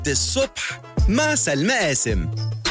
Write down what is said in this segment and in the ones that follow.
الصبح مع سلمى قاسم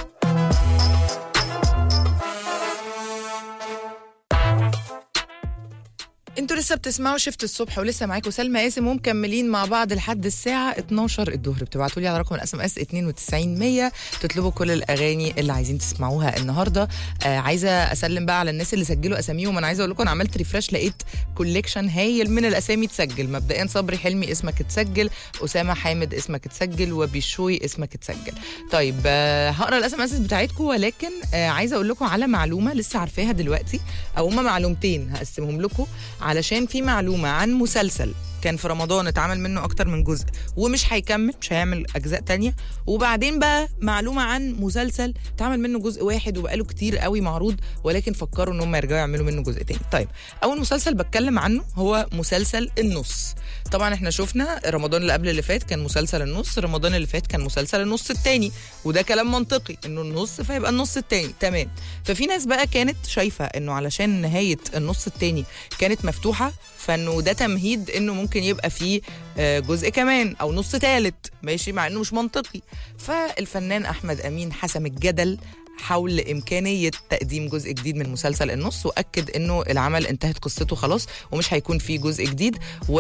انتوا لسه بتسمعوا شفت الصبح ولسه معاكم سلمى قاسم ومكملين مع بعض لحد الساعه 12 الظهر بتبعتوا لي على رقم الاس ام اس 92 100 تطلبوا كل الاغاني اللي عايزين تسمعوها النهارده آه عايزه اسلم بقى على الناس اللي سجلوا اساميهم انا عايزه اقول لكم انا عملت ريفرش لقيت كوليكشن هايل من الاسامي اتسجل مبدئيا صبري حلمي اسمك اتسجل اسامه حامد اسمك اتسجل وبيشوي اسمك اتسجل طيب آه هقرا الاس ام اس بتاعتكم ولكن آه عايزه اقول لكم على معلومه لسه عارفاها دلوقتي او هما معلومتين هقسمهم لكم علشان في معلومه عن مسلسل كان في رمضان اتعمل منه اكتر من جزء ومش هيكمل مش هيعمل اجزاء تانية وبعدين بقى معلومه عن مسلسل اتعمل منه جزء واحد وبقاله كتير قوي معروض ولكن فكروا ان هم يرجعوا يعملوا منه جزء تاني طيب اول مسلسل بتكلم عنه هو مسلسل النص طبعا احنا شفنا رمضان اللي قبل اللي فات كان مسلسل النص رمضان اللي فات كان مسلسل النص التاني وده كلام منطقي انه النص فيبقى النص التاني تمام ففي ناس بقى كانت شايفه انه علشان نهايه النص التاني كانت مفتوحه فانه ده تمهيد انه ممكن يبقى فيه آه، جزء كمان او نص تالت ماشي مع انه مش منطقي فالفنان احمد امين حسم الجدل حول إمكانية تقديم جزء جديد من مسلسل النص وأكد إنه العمل انتهت قصته خلاص ومش هيكون فيه جزء جديد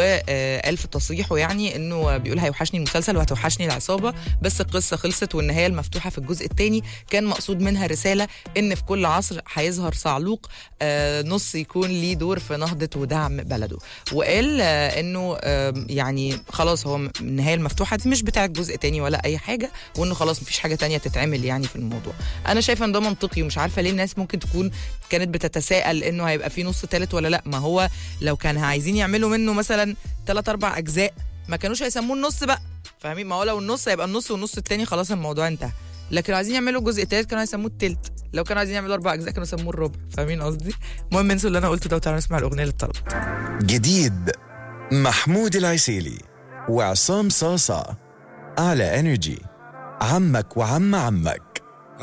وقال في تصريحه يعني إنه بيقول هيوحشني المسلسل وهتوحشني العصابة بس القصة خلصت والنهاية المفتوحة في الجزء الثاني كان مقصود منها رسالة إن في كل عصر هيظهر صعلوق آه، نص يكون ليه دور في نهضة ودعم بلده وقال آه، إنه آه، يعني خلاص هو النهاية المفتوحة دي مش بتاعت جزء تاني ولا أي حاجة وإنه خلاص مفيش حاجة تانية تتعمل يعني في الموضوع أنا شايفه ان ده منطقي ومش عارفه ليه الناس ممكن تكون كانت بتتساءل انه هيبقى في نص تالت ولا لا ما هو لو كان عايزين يعملوا منه مثلا ثلاث اربع اجزاء ما كانوش هيسموه النص بقى فاهمين ما هو لو النص هيبقى النص والنص التاني خلاص الموضوع انتهى لكن لو عايزين يعملوا جزء تالت كانوا هيسموه التلت لو كانوا عايزين يعملوا اربع اجزاء كانوا يسموه الربع فاهمين قصدي المهم انسوا اللي انا قلته ده وتعالوا نسمع الاغنيه اللي طلبت جديد محمود العسيلي وعصام صاصة على انرجي عمك وعم عمك